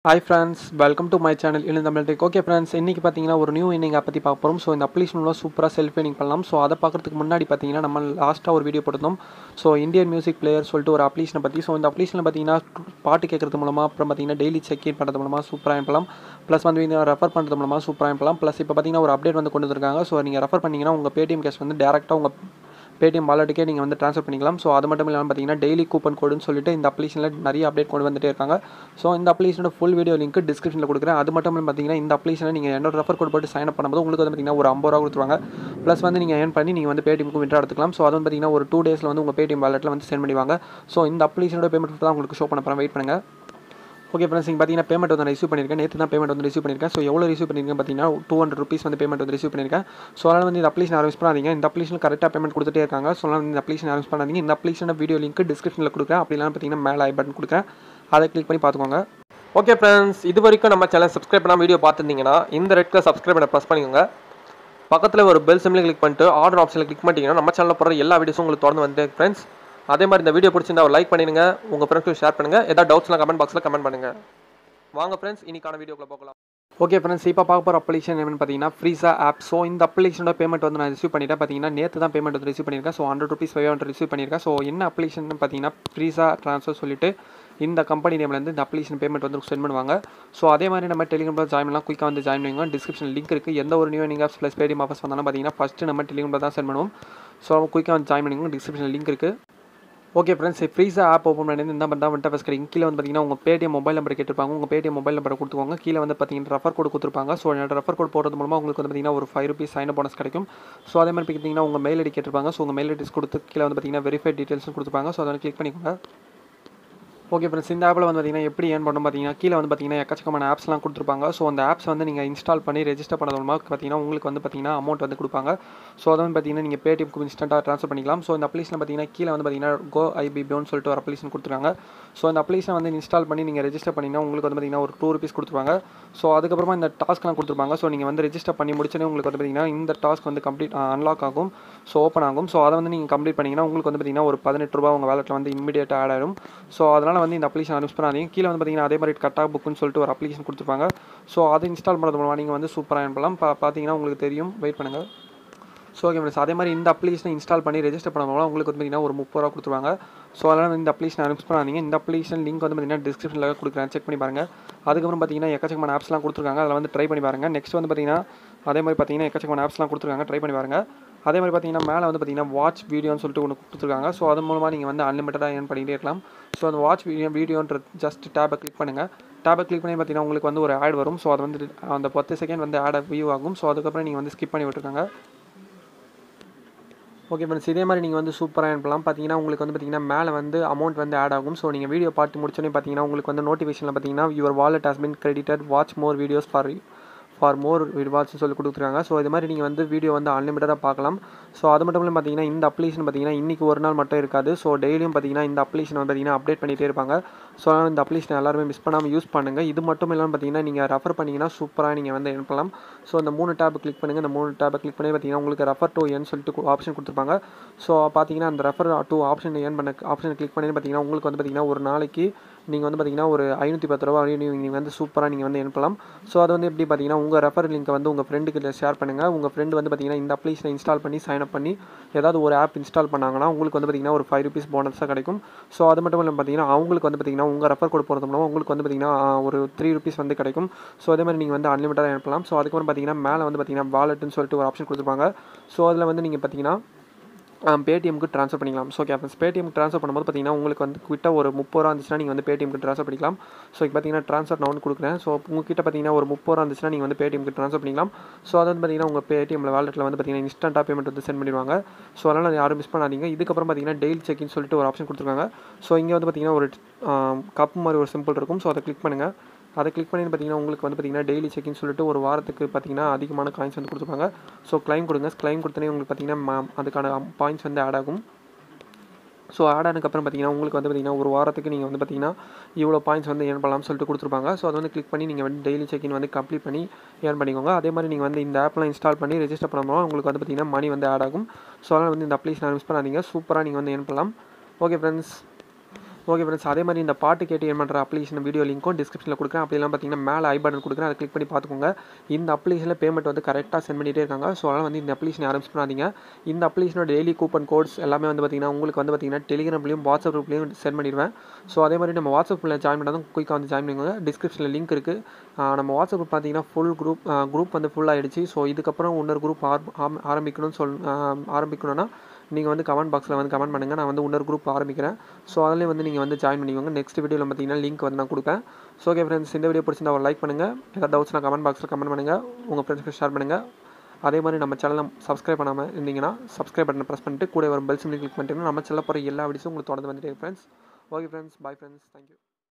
hi friends welcome to my channel இல்லை Tamil tech okay friends இன்றைக்கி பார்த்தீங்கன்னா ஒரு நியூ இன்னிங் பற்றி பார்க்க போகிறோம் ஸோ இந்த அப்ளிகேஷனில் சூப்பராக செல்ஃப் இன்னிங் பண்ணலாம் ஸோ அதை பார்க்குறதுக்கு முன்னாடி பார்த்தீங்கன்னா நம்ம லாஸ்ட்டாக ஒரு வீடியோ போட்டிருந்தோம் ஸோ இந்தியன் மியூசிக் பிளேயர் சொல்லிட்டு ஒரு அப்ளிகேஷனை பற்றி ஸோ இந்த அப்ளிகேஷனில் பார்த்தீங்கன்னா பாட்டு கேட்குறது மூலமாக அப்புறம் பார்த்தீங்கன்னா டெய்லி செக் இன் பண்ணுறது மூலமாக சூப்பராக பண்ணலாம் ப்ளஸ் வந்து இந்த ரெஃபர் பண்ணுறது மூலமாக சூப்பராக பண்ணலாம் ப்ளஸ் இப்போ பார்த்தீங்கன்னா ஒரு அப்டேட் வந்து கொண்டு வந்திருக்காங்க ஸோ நீங்கள் ரெஃபர் பண்ணிங்கன்னா உங்கள் பேடிஎம் கேஷ் வந்து டேரெக்டாக உங்கள் பேடிஎம் வாலெட்டுக்கே நீங்கள் வந்து ட்ரான்ஸ்ஃபர் பண்ணிக்கலாம் ஸோ அது மட்டும் இல்லாமல் பார்த்தீங்கன்னா டெய்லி கூப்பன் கோடுன்னு சொல்லிட்டு இந்த அப்ளிகேஷனில் நிறைய அப்டேட் கொண்டு வந்துட்டே இருக்காங்க ஸோ இந்த அப்ளிகேஷனோட ஃபுல் வீடியோ லிங்க் டிஸ்கிரிப்ஷனில் கொடுக்குறேன் அது மட்டும் இல்லாமல் பார்த்தீங்கன்னா இந்த அப்ளிகேஷனை நீங்கள் என்னோட ரெஃபர் கோட் போட்டு சைன் அப் பண்ணும்போது உங்களுக்கு வந்து பார்த்தீங்கன்னா ஒரு ஐம்பது ரூபா கொடுத்துருவாங்க ப்ளஸ் வந்து நீங்கள் ஏர்ன் பண்ணி நீங்கள் வந்து பேடிஎம்க்கு விட்ரா எடுத்துக்கலாம் ஸோ அது வந்து பார்த்தீங்கன்னா ஒரு டூ டேஸில் வந்து உங்கள் பேடிஎம் வாலெட்டில் வந்து சென்ட் பண்ணிவாங்க ஸோ இந்த அப்ளிகேஷனோட பேமெண்ட் தான் உங்களுக்கு ஷோ பண்ண போகிறேன் வெயிட் பண்ணுங்கள் ஓகே ஃப்ரெண்ட்ஸ் நீங்கள் பார்த்தீங்கன்னா பேமெண்ட் வந்து ரிசீவ் பண்ணியிருக்கேன் நேற்று தான் பேமெண்ட் வந்து ரிசீவ் பண்ணியிருக்கேன் ஸோ எவ்வளோ ரிசீவ் பண்ணியிருக்கேன் பார்த்தீங்கன்னா டூ ஹண்ட்ரட் ருபீஸ் வந்து பேமெண்ட் வந்து ரிசீவ் பண்ணியிருக்கேன் ஸோ அதனால் வந்து இந்த அப்ளிகேஷன் அரேஞ்ச் பண்ணாதீங்க இந்த அப்ளிகேஷன் கரெக்டாக பேமெண்ட் கொடுத்துட்டே இருக்காங்க ஸோ அதனால் இந்த அப்ளிகேஷன் அரேஞ்ச் பண்ணாதீங்க இந்த அப்ளிகேஷன் வீடியோ லிங்க் டிஸ்கிரிப்ஷனில் கொடுக்குறேன் அப்படி இல்லைனா பார்த்தீங்கன்னா மேலே ஐ பட்டன் கொடுக்குறேன் அதை கிளிக் பண்ணி பார்த்துக்கோங்க ஓகே ஃப்ரெண்ட்ஸ் இது வரைக்கும் நம்ம சேனல் சப்ஸ்கிரைப் பண்ணாமல் வீடியோ பார்த்துருந்தீங்கன்னா இந்த ரெட் கலர் சப்ஸ்கிரைப் பண்ண ப்ரெஸ் பண்ணிக்கோங்க பக்கத்தில் ஒரு பெல் சிம்மில் கிளிக் பண்ணிட்டு ஆர்டர் ஆப்ஷனில் கிளிக் பண்ணிட்டீங்கன்னா நம்ம சேனலில் போகிற எல்லா வீடியோஸும் உங்களுக்கு தொடர்ந்து வந்து ஃப்ரெண்ட்ஸ் அதே மாதிரி இந்த வீடியோ பிடிச்சிருந்தா ஒரு லைக் பண்ணிடுங்க உங்கள் ஃப்ரெண்ட்ஸ்க்கு ஷேர் பண்ணுங்கள் ஏதாவது டவுட்ஸ்லாம் கமெண்ட் பாக்ஸில் கமெண்ட் பண்ணுங்கள் வாங்க ஃப்ரெண்ட்ஸ் இன்னைக்கான வீடியோக்குள்ள போகலாம் ஓகே ஃப்ரெண்ட்ஸ் இப்போ பார்க்க போகிற அப்ளிகேஷன் என்னன்னு பார்த்தீங்கன்னா ஃப்ரீஸா ஆப் ஸோ இந்த அப்ளிகேஷனோட பேமெண்ட் வந்து நான் ரிசீவ் பண்ணிட்டேன் பார்த்தீங்கன்னா நேற்று தான் பேமெண்ட் வந்து ரிசீவ் பண்ணியிருக்கேன் so hundred rupees five hundred receive பண்ணியிருக்கேன் ஸோ என்ன அப்ளிகேஷன் பார்த்தீங்கன்னா ஃப்ரீஸா ட்ரான்ஸ்ஃபர் சொல்லிட்டு இந்த கம்பெனி நேம்லேருந்து இந்த அப்ளிகேஷன் பேமெண்ட் வந்து சென்ட் பண்ணுவாங்க ஸோ அதே மாதிரி நம்ம டெலிகிராமில் ஜாயின் பண்ணலாம் குயிக்காக வந்து ஜாயின் பண்ணுவோம் டிஸ்கிரிப்ஷன் லிங்க் இருக்குது எந்த ஒரு நியூ நீங்கள் ப்ளஸ் பேடிஎம் ஆஃபர்ஸ் வந்தாலும் பார்த்தீங்கன்னா ஃபஸ்ட்டு நம்ம டெலிகிராமில் தான் சென்ட் பண்ணுவோம் ஸோ குயிக்காக வந்து ஜாயின் பண்ணிக்கோங்க டிஸ்கிரிப்ஷன் லிங்க் இருக்குது ஓகே ஃப்ரெண்ட்ஸ் ஃப்ரீஸா ஆப் ஓப்பன் பண்ணி இந்த மாதிரி தான் வந்துட்டு ஃபஸ்ட் கிடைக்கும் கீழே வந்து பார்த்தீங்கன்னா உங்கள் பேடிஎம் மொபைல் நம்பர் கேட்டிருப்பாங்க உங்கள் பேடிஎம் மொபைல் நம்பர் கொடுத்துக்கோங்க கீழே வந்து பார்த்தீங்கன்னா ரெஃபர் கோட் கொடுத்துருப்பாங்க ஸோ என்னோட ரெஃபர் கோட் போடுறது மூலமாக உங்களுக்கு வந்து பார்த்தீங்கன்னா ஒரு ஃபைவ் ருபீஸ் சைன் போனஸ் கிடைக்கும் ஸோ அதே மாதிரி பார்த்தீங்கன்னா உங்கள் மெயில் ஐடி கேட்டிருப்பாங்க ஸோ உங்கள் மெயில் ஐடிஸ் கொடுத்து கீழே வந்து பார்த்தீங்கன்னா வெரிஃபைட் டீட்டெயில்ஸும் கொடுத்துருப்பாங்க ஸோ அதை கிளிக் பண்ணிக்கோங்க ஓகே ஃப்ரெண்ட்ஸ் இந்த ஆப்பில் வந்து பார்த்தீங்கன்னா எப்படி ஏன் பண்ணணும் பார்த்தீங்கன்னா கீழே வந்து பார்த்தீங்கன்னா எக்கச்சக்கமான ஆப்ஸ்லாம் கொடுத்துருப்பாங்க ஸோ அந்த ஆப்ஸ் வந்து நீங்கள் இன்ஸ்டால் பண்ணி ரெஜிஸ்டர் பண்ணது மூலமாக பார்த்தீங்கன்னா உங்களுக்கு வந்து பார்த்தீங்கன்னா அமௌண்ட் வந்து கொடுப்பாங்க ஸோ அதை வந்து பார்த்தீங்கன்னா நீங்கள் பேடிஎம்க்கு இன்ஸ்டண்ட்டாக ட்ரான்ஸ்ஃபர் பண்ணிக்கலாம் ஸோ இந்த அப்ளிகேஷன் பார்த்தீங்கன்னா கீழே வந்து பார்த்தீங்கன்னா கோ ஐபிபியோன்னு சொல்லிட்டு ஒரு அப்ளிகேஷன் கொடுத்துருக்காங்க ஸோ இந்த அப்ளிகேஷன் வந்து இன்ஸ்டால் பண்ணி நீங்கள் ரெஜிஸ்டர் பண்ணிங்கன்னா உங்களுக்கு வந்து பார்த்தீங்கன்னா ஒரு டூ ருபீஸ் கொடுத்துருவாங்க ஸோ அதுக்கப்புறமா இந்த டாஸ்க்லாம் கொடுத்துருப்பாங்க ஸோ நீங்கள் வந்து ரெஜிஸ்டர் பண்ணி முடிச்சோன்னே உங்களுக்கு வந்து பார்த்தீங்கன்னா இந்த டாஸ்க் வந்து கம்ப்ளீட் அன்லாக் ஆகும் ஸோ ஓப்பன் ஆகும் ஸோ அதை வந்து நீங்கள் கம்ப்ளீட் பண்ணிங்கன்னா உங்களுக்கு வந்து பார்த்தீங்கன்னா ஒரு பதினெட்டு ரூபா உங்கள் வேலெட்டில் வந்து இமீடியட்டாக ஆட் ஆயிடும் ஸோ அதனால் வந்து இந்த அப்ளிகேஷன் அனுப்பிச்சு பண்ணாதீங்க கீழே வந்து பார்த்தீங்கன்னா அதே மாதிரி கட்டா புக்குன்னு சொல்லிட்டு ஒரு அப்ளிகேஷன் கொடுத்துருப்பாங்க ஸோ அதை இன்ஸ்டால் பண்ணுறது மூலமாக நீங்கள் வந்து சூப்பராக பண்ணலாம் பா பார்த்தீங்கன்னா உங்களுக்கு தெரியும் வெயிட் பண்ணுங்கள் ஸோ ஓகே ஃப்ரெண்ட்ஸ் அதே மாதிரி இந்த அப்ளிகேஷனை இன்ஸ்டால் பண்ணி ரெஜிஸ்டர் பண்ண உங்களுக்கு வந்து பார்த்தீங்கன்னா ஒரு முப்பது ரூபா கொடுத்துருவாங்க ஸோ அதனால் இந்த அப்ளிகேஷன் அனுப்பிச்சு பண்ணாதீங்க இந்த அப்ளிகேஷன் லிங்க் வந்து பார்த்தீங்கன்னா டிஸ்கிரிப்ஷனில் கொடுக்குறேன் செக் பண்ணி பாருங்கள் அதுக்கப்புறம் பார்த்தீங்கன்னா எக்கச்சக்கமான ஆப்ஸ்லாம் கொடுத்துருக்காங்க அதில் வந்து ட்ரை பண்ணி பாருங்கள் நெக்ஸ்ட் வந்து பார்த்தீங்கன்னா அதே மாதிரி பார்த்தீங்கன்னா எக்கச்சக்கமான ஆப்ஸ்லாம் கொடுத்துருக்காங்க ட்ரை பண்ணி பாருங்கள் அதே மாதிரி பார்த்தீங்கன்னா மேலே வந்து பார்த்தீங்கன்னா வாட்ச் வீடியோன்னு சொல்லிட்டு ஒன்று கொடுத்துருக்காங்க ஸோ அது மூலமாக நீங்கள் வந்து அன்லிமிட்டடாக ஏர்ன் பண்ணிகிட்டே இருக்கலாம் ஸோ அந்த வாட்ச் வீடியோ வீடியோன்ற ஜஸ்ட் டேப்பை கிளிக் பண்ணுங்கள் டேப்பை கிளிக் பண்ணி பார்த்தீங்கன்னா உங்களுக்கு வந்து ஒரு ஆட் வரும் ஸோ அது வந்து அந்த பத்து செகண்ட் வந்து ஆடை வியூ ஆகும் ஸோ அதுக்கப்புறம் நீங்கள் வந்து ஸ்கிப் பண்ணி விட்டுருக்காங்க ஓகே ஃப்ரெண்ட்ஸ் இதே மாதிரி நீங்கள் வந்து சூப்பராக அனுப்பலாம் பார்த்தீங்கன்னா உங்களுக்கு வந்து பார்த்தீங்கன்னா மேலே வந்து அமௌண்ட் வந்து ஆட் ஆகும் ஸோ நீங்கள் வீடியோ பார்த்து முடிச்சோன்னே பார்த்தீங்கன்னா உங்களுக்கு வந்து நோட்டிஃபிகேஷனில் பார்த்தீங்கன்னா your wallet has been credited watch more videos for for more வாட்ச்னு சொல்லி கொடுத்துருக்காங்க ஸோ இது மாதிரி நீங்கள் வந்து வீடியோ வந்து அன்லிமிட்டடாக பார்க்கலாம் ஸோ அது மட்டும் இல்லாமல் பார்த்தீங்கன்னா இந்த அப்ளிகேஷன் பார்த்தீங்கன்னா இன்றைக்கி ஒரு நாள் மட்டும் இருக்காது ஸோ டெய்லியும் பார்த்தீங்கன்னா இந்த அப்ளிகேஷன் வந்து பார்த்தீங்கன்னா அப்டேட் பண்ணிகிட்டே இருப்பாங்க ஸோ அதனால் இந்த அப்ளிகேஷன் எல்லாருமே மிஸ் பண்ணாமல் யூஸ் பண்ணுங்கள் இது மட்டும் இல்லாமல் பார்த்தீங்கன்னா நீங்கள் ரெஃபர் பண்ணிங்கன்னா சூப்பராக நீங்கள் வந்து அனுப்பலாம் ஸோ இந்த மூணு டேப் கிளிக் பண்ணுங்கள் இந்த மூணு டேப்பை கிளிக் பண்ணி பார்த்தீங்கன்னா உங்களுக்கு ரெஃபர் டு என் சொல்லிட்டு ஆப்ஷன் கொடுத்துருப்பாங்க ஸோ பார்த்தீங்கன்னா அந்த ரெஃபர் டு ஆப்ஷன் ஏன் பண்ண ஆப்ஷன் கிளிக் பண்ணி பார்த்தீங்கன்னா உங்களுக்கு வந்து பார்த்தீங்கன்னா ஒரு நாளைக்கு நீங்கள் வந்து பார்த்தீங்கன்னா ஒரு ஐநூற்றி பத்து ரூபா வரையும் நீங்கள் வந்து சூப்பராக நீங்கள் வந்து அனுப்பலாம் ஸோ அது வந்து எப்படி பார்த்தீங்கன்னா உங்கள் ரெஃபர் லிங்க்கை வந்து உங்கள் ஃப்ரெண்டுக்கு ஷேர் பண்ணுங்கள் உங்கள் ஃப்ரெண்டு வந்து பார்த்தீங்கன்னா இந்த அப்ளிகேஷனை இன்ஸ்டால் பண்ணி சைன் அப் பண்ணி ஏதாவது ஒரு ஆப் இன்ஸ்டால் பண்ணாங்கன்னா உங்களுக்கு வந்து பார்த்தீங்கன்னா ஒரு ஃபைவ் ருபீஸ் போனஸாக கிடைக்கும் ஸோ அது மட்டும் இல்லாமல் பார்த்தீங்கன்னா அவங்களுக்கு வந்து பார்த்தீங்கன்னா உங்கள் ரெஃபர் கோட் போகிறது மூலமாக உங்களுக்கு வந்து பார்த்தீங்கன்னா ஒரு த்ரீ ருபீஸ் வந்து கிடைக்கும் ஸோ அதே மாதிரி நீங்கள் வந்து அன்லிமிட்டடாக அனுப்பலாம் ஸோ அதுக்கப்புறம் பார்த்தீங்கன்னா மேலே வந்து பார்த்தீங்கன்னா வாலெட்னு சொல்லிட்டு ஒரு ஆப்ஷன் கொடுத்துருப்பாங்க ஸோ அதில் வந்து நீங்கள் பார்த்தீங்கன்னா பேடிஎம்க்கு ட்ரான்ஸ்ஃபர் பண்ணிக்கலாம் so okay friends Paytm transfer பண்ணும்போது பார்த்தீங்கன்னா உங்களுக்கு வந்து கிட்ட ஒரு முப்பது ரூபா இருந்துச்சுன்னா நீங்கள் வந்து பேடிஎம்க்கு ட்ரான்ஸ்ஃபர் பண்ணிக்கலாம் ஸோ இப்போ பார்த்தீங்கன்னா ட்ரான்ஸ்ஃபர் நான் வந்து கொடுக்குறேன் ஸோ உங்ககிட்ட பார்த்தீங்கன்னா ஒரு முப்பது ரூபா இருந்துச்சுன்னா நீங்கள் வந்து பேடிஎம்க்கு ட்ரான்ஸ்ஃபர் பண்ணிக்கலாம் ஸோ அது வந்து பார்த்தீங்கன்னா உங்கள் பேடிஎம்ல வாலெட்டில் வந்து பார்த்தீங்கன்னா இன்ஸ்டன்ட்டாக பேமெண்ட் வந்து சென்ட் பண்ணிடுவாங்க ஸோ அதனால் யாரும் மிஸ் பண்ணாதீங்க இதுக்கப்புறம் பார்த்தீங்கன்னா டெய்லி செக்இன் சொல்லிட்டு ஒரு ஆப்ஷன் கொடுத்துருக்காங்க ஸோ இங்கே வந்து பார்த்தீங்கன்னா ஒரு கப் மாதிரி ஒரு சிம்பிள் இருக்கும் ஸோ அதை கிளிக் பண்ணுங்கள் அதை கிளிக் பண்ணி பார்த்தீங்கன்னா உங்களுக்கு வந்து பார்த்தீங்கன்னா டெய்லி செக்இன் சொல்லிட்டு ஒரு வாரத்துக்கு பார்த்தீங்கன்னா அதிகமான காயின்ஸ் வந்து கொடுத்துருப்பாங்க ஸோ கிளைம் கொடுங்க கிளைம் கொடுத்தனே உங்களுக்கு பார்த்தீங்கன்னா அதுக்கான பாயிண்ட்ஸ் வந்து ஆட் ஆகும் ஸோ ஆட் ஆனதுக்கப்புறம் பார்த்தீங்கன்னா உங்களுக்கு வந்து பார்த்தீங்கன்னா ஒரு வாரத்துக்கு நீங்கள் வந்து பார்த்தீங்கன்னா இவ்வளோ பாயிண்ட்ஸ் வந்து ஏர்ன் பண்ணலாம்னு சொல்லிட்டு கொடுத்துருப்பாங்க ஸோ அதை வந்து கிளிக் பண்ணி நீங்கள் வந்து டெய்லி செக்இன் வந்து கம்ப்ளீட் பண்ணி ஏர்ன் பண்ணிக்கோங்க அதே மாதிரி நீங்கள் வந்து இந்த ஆப்லாம் இன்ஸ்டால் பண்ணி ரெஜிஸ்டர் பண்ணும்போது உங்களுக்கு வந்து பார்த்தீங்கன்னா மணி வந்து ஆட் ஆகும் ஸோ அதனால் வந்து இந்த அப்ளிகேஷன் மிஸ் பண்ணாதீங்க சூப்பராக நீங்கள் வந்து ஏர்ன் பண்ணலாம் ஓகே ஃப்ரெண்ட்ஸ் ஓகே ஃப்ரெண்ட்ஸ் அதே மாதிரி இந்த பாட்டு கேட்டு ஏன் பண்ணுற அப்ளிகேஷன் வீடியோ லிங்க்கும் டிஸ்கிரிப்ஷனில் கொடுக்குறேன் அப்படிலாம் பார்த்தீங்கன்னா மேலே ஐ பட்டன் கொடுக்குறேன் அதை கிளிக் பண்ணி பார்த்துக்கோங்க இந்த அப்ளிகேஷனில் பேமெண்ட் வந்து கரெக்டாக சென்ட் பண்ணிகிட்டே இருக்காங்க ஸோ அதனால் வந்து இந்த அப்ளிகேஷன் யாரும் மிஸ் பண்ணாதீங்க இந்த அப்ளிகேஷனோட டெய்லி கூப்பன் கோட்ஸ் எல்லாமே வந்து பார்த்தீங்கன்னா உங்களுக்கு வந்து பார்த்தீங்கன்னா டெலிகிராம்லையும் வாட்ஸ்அப் குரூப்லையும் சென்ட் பண்ணிடுவேன் ஸோ அதே மாதிரி நம்ம வாட்ஸ்அப்பில் ஜாயின் பண்ணாதான் குயிக்காக வந்து ஜாயின் பண்ணிக்கோங்க டிஸ்கிரிப்ஷனில் லிங்க் இருக்குது நம்ம வாட்ஸ்அப் குரூப் பார்த்தீங்கன்னா ஃபுல் குரூப் குரூப் வந்து ஃபுல் ஆகிடுச்சு ஸோ இதுக்கப்புறம் இன்னொரு குரூப் ஆரம்பிக்கணும்னு சொல் ஆரம்பிக்கணும்னா நீங்கள் வந்து கமெண்ட் பாக்ஸில் வந்து கமெண்ட் பண்ணுங்கள் நான் வந்து இன்னொரு குரூப் ஆரம்பிக்கிறேன் ஸோ அதிலே வந்து நீங்கள் வந்து ஜாயின் பண்ணிக்கோங்க நெக்ஸ்ட் வீடியோவில் பார்த்தீங்கன்னா லிங்க் வந்து நான் கொடுப்பேன் ஸோ ஓகே ஃப்ரெண்ட்ஸ் இந்த வீடியோ பிடிச்சிருந்தா ஒரு லைக் பண்ணுங்கள் ஏதாவது டவுட்ஸ்னா கமெண்ட் பாக்ஸில் கமெண்ட் பண்ணுங்கள் உங்கள் ஃப்ரெண்ட்ஸ்க்கு ஷேர் பண்ணுங்கள் அதே மாதிரி நம்ம சேனலை சப்ஸ்கிரைப் பண்ணாமல் இருந்தீங்கன்னா சப்ஸ்கிரைப் பட்டனை ப்ரெஸ் பண்ணிட்டு கூட ஒரு பெல் சிம்லி கிளிக் பண்ணிட்டீங்கன்னா நம்ம செல்ல போகிற எல்லா வீடியோஸும் உங்களுக்கு தொடர்ந்து வந்துட்டே friends okay friends bye friends thank you